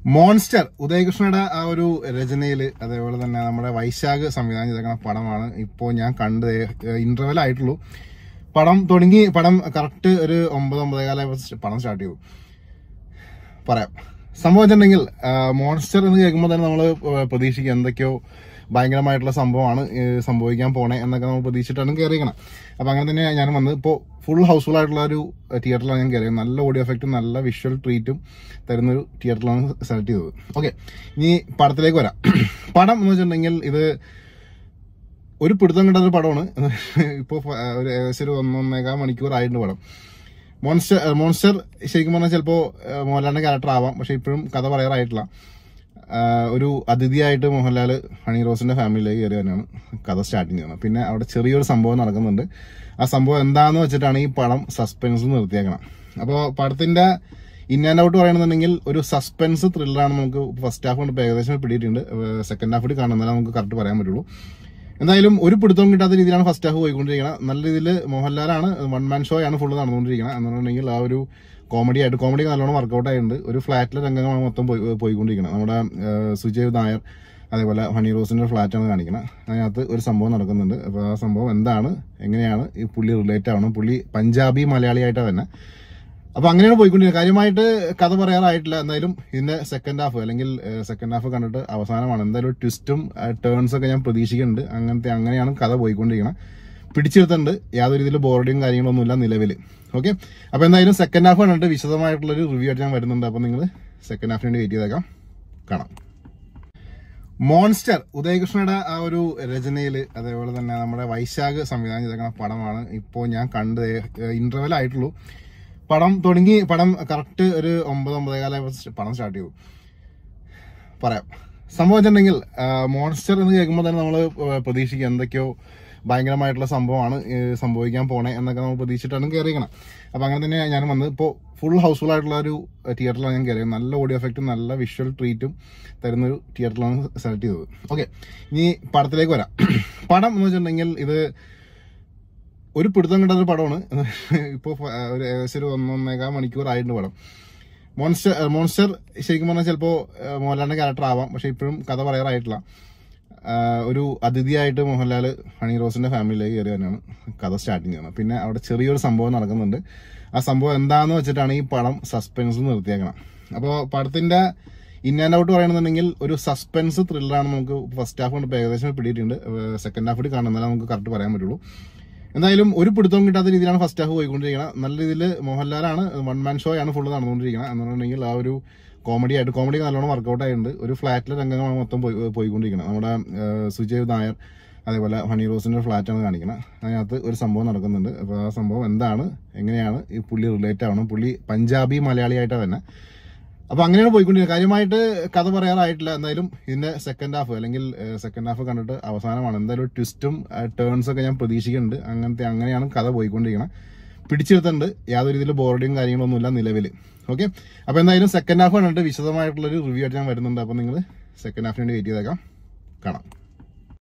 monster ഉദയകൃഷ്ണയുടെ ആ ഒരു രചനയിൽ അതേപോലെ തന്നെ നമ്മുടെ വൈശാഖ് സംവിധാനം ചെയ്തേക്കുന്ന പടമാണ് ഇപ്പോൾ ഞാൻ കണ്ട് ഇന്റർവെൽ ആയിട്ടുള്ളൂ പടം തുടങ്ങി പടം കറക്റ്റ് ഒരു ഒമ്പത് ഒമ്പതേകാലായപ്പോൾ പടം സ്റ്റാർട്ട് ചെയ്തു പറയാം സംഭവം വെച്ചിട്ടുണ്ടെങ്കിൽ മോൺസ്റ്റർ എന്ന് കേൾക്കുമ്പോൾ തന്നെ നമ്മൾ പ്രതീക്ഷിക്കുക എന്തൊക്കെയോ ഭയങ്കരമായിട്ടുള്ള സംഭവമാണ് ഏ, സംഭവിക്കാൻ പോണേ എന്നൊക്കെ നമ്മൾ പ്രതീക്ഷിച്ചിട്ടാണ് കയറിയിരിക്കണം അപ്പൊ അങ്ങനെ തന്നെ ഞാൻ വന്നത് ഇപ്പോൾ ഫുൾ ഹൗസ്ഫുൾ ആയിട്ടുള്ള ഒരു തിയേറ്ററിലാണ് ഞാൻ കയറിയത് നല്ല ഓഡിയോ എഫക്റ്റും നല്ല വിഷ്വൽ ട്രീറ്റും തരുന്ന ഒരു തിയേറ്ററിലാണ് സെലക്ട് ചെയ്തത് ഓക്കെ ഇനി പടത്തിലേക്ക് വരാം പടം എന്ന് വെച്ചിട്ടുണ്ടെങ്കിൽ ഇത് ഒരു പിടുത്തം കിട്ടാത്ത ഒരു പടമാണ് ഇപ്പോൾ ഒരു ഏകദേശം ഒരു ഒന്നൊന്നേകാൽ മണിക്കൂർ ആയിട്ടുണ്ട് പടം മോൺസ്റ്റർ മോൺസ്റ്റർ ശരിക്കും പറഞ്ഞാൽ ചിലപ്പോൾ മോഹൻലാലിന്റെ ക്യാരക്ടർ ആവാം പക്ഷെ ഇപ്പോഴും കഥ പറയാറായിട്ടില്ല ആ, ഒരു അതിഥിയായിട്ട് മോഹൻലാൽ ഹണി റോസിന്റെ ഫാമിലിയിലേക്ക് കയറി തന്നെയാണ് കഥ സ്റ്റാർട്ടിങ് ചെയ്യുന്നത് പിന്നെ അവിടെ ചെറിയൊരു സംഭവം നടക്കുന്നുണ്ട് ആ സംഭവം എന്താന്ന് വെച്ചിട്ടാണ് ഈ പടം സസ്പെൻസ് നിർത്തിയേക്കണം അപ്പോൾ പടത്തിന്റെ ഇൻ ആൻഡ് ഔട്ട് പറയണമെന്നുണ്ടെങ്കിൽ ഒരു സസ്പെൻസ് ത്രില്ലറാണ് നമുക്ക് ഫസ്റ്റ് ഹാഫ് കൊണ്ട് ഏകദേശം പിടിയിട്ടുണ്ട് സെക്കൻഡ് ഹാഫ് കൂടി കാണുന്നതാൽ നമുക്ക് കറക്റ്റ് പറയാൻ പറ്റുള്ളൂ എന്തായാലും ഒരു പിടുത്തവും കിട്ടാത്ത രീതിയിലാണ് ഫസ്റ്റ് ഹാഫ് പോയിക്കൊണ്ടിരിക്കുന്നത് നല്ല രീതിയിൽ മോഹൻലാലാണ് വൺ മാൻ ഷോ ആണ് ഫുള്ള് നടന്നുകൊണ്ടിരിക്കുന്നത് എന്നുണ്ടെങ്കിൽ ആ ഒരു കോമഡി ആയിട്ട് കോമഡി നല്ലോണം വർക്കൗട്ട് ആയിട്ടുണ്ട് ഒരു ഫ്ലാറ്റിലെ രംഗങ്ങളാണ് മൊത്തം പോയി- പോയിക്കൊണ്ടിരിക്കുന്നത് നമ്മുടെ ആ, സുജയ് നായർ അതേപോലെ ഹണി റോസിന്റെ ഫ്ലാറ്റാണ് കാണിക്കുന്നത് അതിനകത്ത് ഒരു സംഭവം നടക്കുന്നുണ്ട് അപ്പോൾ ആ സംഭവം എന്താണ് എങ്ങനെയാണ് ഈ പുള്ളി റിലേറ്റ് ആവണം പുള്ളി പഞ്ചാബി മലയാളിയായിട്ടാണ് തന്നെ അപ്പൊ അങ്ങനെയാണ് പോയിക്കൊണ്ടിരിക്കുന്നത് കാര്യമായിട്ട് കഥ പറയാറായിട്ടില്ല എന്തായാലും ഇതിന്റെ സെക്കൻഡ് ഹാഫ് അല്ലെങ്കിൽ സെക്കൻഡ് ഹാഫ് കണ്ടിട്ട് അവസാനമാണ് എന്തായാലും ട്വിസ്റ്റും ടേൺസ് ഒക്കെ ഞാൻ പ്രതീക്ഷിക്കുന്നുണ്ട് അങ്ങനത്തെ അങ്ങനെയാണ് കഥ പോയിക്കൊണ്ടിരിക്കുന്നത് പിടിച്ചെടുത്തുണ്ട് യാതൊരു രീതിയിൽ ബോർഡിയും കാര്യങ്ങളൊന്നുമില്ല നിലവിൽ ഓക്കെ അപ്പൊ എന്തായാലും സെക്കൻഡ് ഹാഫ് കണ്ടിട്ട് വിശദമായിട്ടുള്ള ഒരു റിവ്യൂ ആയിട്ട് ഞാൻ വരുന്നുണ്ട് അപ്പൊ നിങ്ങൾ സെക്കൻഡ് ഹാഫിന് വേണ്ടി വെയിറ്റ് ചെയ്തേക്കാം കാണാം മോൺസ്റ്റർ ഉദയകൃഷ്ണയുടെ ആ ഒരു രചനയിൽ അതേപോലെ തന്നെ നമ്മുടെ വൈശാഖ് സംവിധാനം ചെയ്തേക്കുന്ന പടമാണ് ഇപ്പോൾ ഞാൻ കണ്ട് ഇന്റർവെൽ ആയിട്ടുള്ളൂ പടം തുടങ്ങി പടം കറക്റ്റ് ഒരു ഒമ്പത് ഒമ്പതേകാലായപ്പോൾ പടം സ്റ്റാർട്ട് ചെയ്തു പറയാം സംഭവം വെച്ചിട്ടുണ്ടെങ്കിൽ മോൺസ്റ്റർ എന്ന് കേൾക്കുമ്പോൾ തന്നെ നമ്മൾ പ്രതീക്ഷിക്കുക എന്തൊക്കെയോ ഭയങ്കരമായിട്ടുള്ള സംഭവമാണ് ഏ, സംഭവിക്കാൻ പോണേ എന്നൊക്കെ നമ്മൾ പ്രതീക്ഷിച്ചിട്ടാണ് കയറിയിരിക്കണം അപ്പൊ അങ്ങനെ തന്നെ ഞാൻ വന്നത് ഇപ്പോൾ ഫുൾ ഹൗസ്ഫുൾ ആയിട്ടുള്ള ഒരു തിയേറ്ററിലാണ് ഞാൻ കയറിയത് നല്ല ഓഡിയോ എഫക്റ്റും നല്ല വിഷ്വൽ ട്രീറ്റും തരുന്ന ഒരു തിയേറ്ററിലാണ് സെലക്ട് ചെയ്തത് ഓക്കെ ഇനി പടത്തിലേക്ക് വരാം പടം എന്ന് വെച്ചിട്ടുണ്ടെങ്കിൽ ഇത് ഒരു പിടുത്തം കിട്ടാത്ത ഒരു പടമാണ് ഇപ്പോൾ ഒരു ഏകദേശം ഒരു ഒന്നൊന്നേകാൽ മണിക്കൂർ ആയിട്ടുണ്ട് പടം മോൺസ്റ്റർ മോൺസ്റ്റർ ശരിക്കും പറഞ്ഞാൽ ചിലപ്പോൾ മോഹൻലാലിന്റെ ക്യാരക്ടർ ആവാം പക്ഷെ ഇപ്പോഴും കഥ പറയാറായിട്ടില്ല ആ, ഒരു അതിഥിയായിട്ട് മോഹൻലാൽ ഹണി റോസിന്റെ ഫാമിലിയിലേക്ക് കയറി തന്നെയാണ് കഥ സ്റ്റാർട്ടിങ് ചെയ്യുന്നത് പിന്നെ അവിടെ ചെറിയൊരു സംഭവം നടക്കുന്നുണ്ട് ആ സംഭവം എന്താന്ന് വെച്ചിട്ടാണ് ഈ പടം സസ്പെൻസ് നിർത്തിയേക്കണം അപ്പോൾ പടത്തിന്റെ ഇൻ ആൻഡ് ഔട്ട് പറയണമെന്നുണ്ടെങ്കിൽ ഒരു സസ്പെൻസ് ത്രില്ലറാണ് നമുക്ക് ഫസ്റ്റ് ഹാഫ് കൊണ്ട് ഏകദേശം പിടിയിട്ടുണ്ട് സെക്കൻഡ് ഹാഫ് കൂടി കാണുന്നതാൽ നമുക്ക് കറക്റ്റ് പറയാൻ പറ്റുള്ളൂ എന്തായാലും ഒരു പിടുത്തവും കിട്ടാത്ത രീതിയിലാണ് ഫസ്റ്റ് ഹാഫ് പോയിക്കൊണ്ടിരിക്കുന്നത് നല്ല രീതിയിൽ മോഹൻലാലാണ് വൺ മാൻ ഷോ ആണ് ഫുള്ള് നടന്നുകൊണ്ടിരിക്കുന്നത് എന്നുണ്ടെങ്കിൽ ആ ഒരു കോമഡി ആയിട്ട് കോമഡി നല്ലോണം വർക്കൗട്ട് ആയിട്ടുണ്ട് ഒരു ഫ്ലാറ്റിലെ രംഗങ്ങളാണ് മൊത്തം പോയി- പോയിക്കൊണ്ടിരിക്കുന്നത് നമ്മുടെ ആ, സുജയ് നായർ അതേപോലെ ഹണി റോസിന്റെ ഫ്ലാറ്റാണ് കാണിക്കുന്നത് അതിനകത്ത് ഒരു സംഭവം നടക്കുന്നുണ്ട് അപ്പോൾ ആ സംഭവം എന്താണ് എങ്ങനെയാണ് ഈ പുള്ളി റിലേറ്റ് ആവണം പുള്ളി പഞ്ചാബി മലയാളിയായിട്ടാണ് തന്നെ അപ്പൊ അങ്ങനെയാണ് പോയിക്കൊണ്ടിരിക്കുന്നത് കാര്യമായിട്ട് കഥ പറയാറായിട്ടില്ല എന്തായാലും ഇതിന്റെ സെക്കൻഡ് ഹാഫ് അല്ലെങ്കിൽ സെക്കൻഡ് ഹാഫ് കണ്ടിട്ട് അവസാനമാണ് എന്തായാലും ട്വിസ്റ്റും ടേൺസ് ഒക്കെ ഞാൻ പ്രതീക്ഷിക്കുന്നുണ്ട് അങ്ങനത്തെ അങ്ങനെയാണ് കഥ പോയിക്കൊണ്ടിരിക്കുന്നത് പിടിച്ചെടുത്തുണ്ട് യാതൊരു രീതിയിൽ ബോർഡിയും കാര്യങ്ങളൊന്നുമില്ല നിലവിൽ ഓക്കെ അപ്പൊ എന്തായാലും സെക്കൻഡ് ഹാഫ് കണ്ടിട്ട് വിശദമായിട്ടുള്ള ഒരു റിവ്യൂ ആയിട്ട് ഞാൻ വരുന്നുണ്ട് അപ്പൊ നിങ്ങൾ സെക്കൻഡ് ഹാഫിന് വേണ്ടി വെയിറ്റ് ചെയ്തേക്കാം കാണാം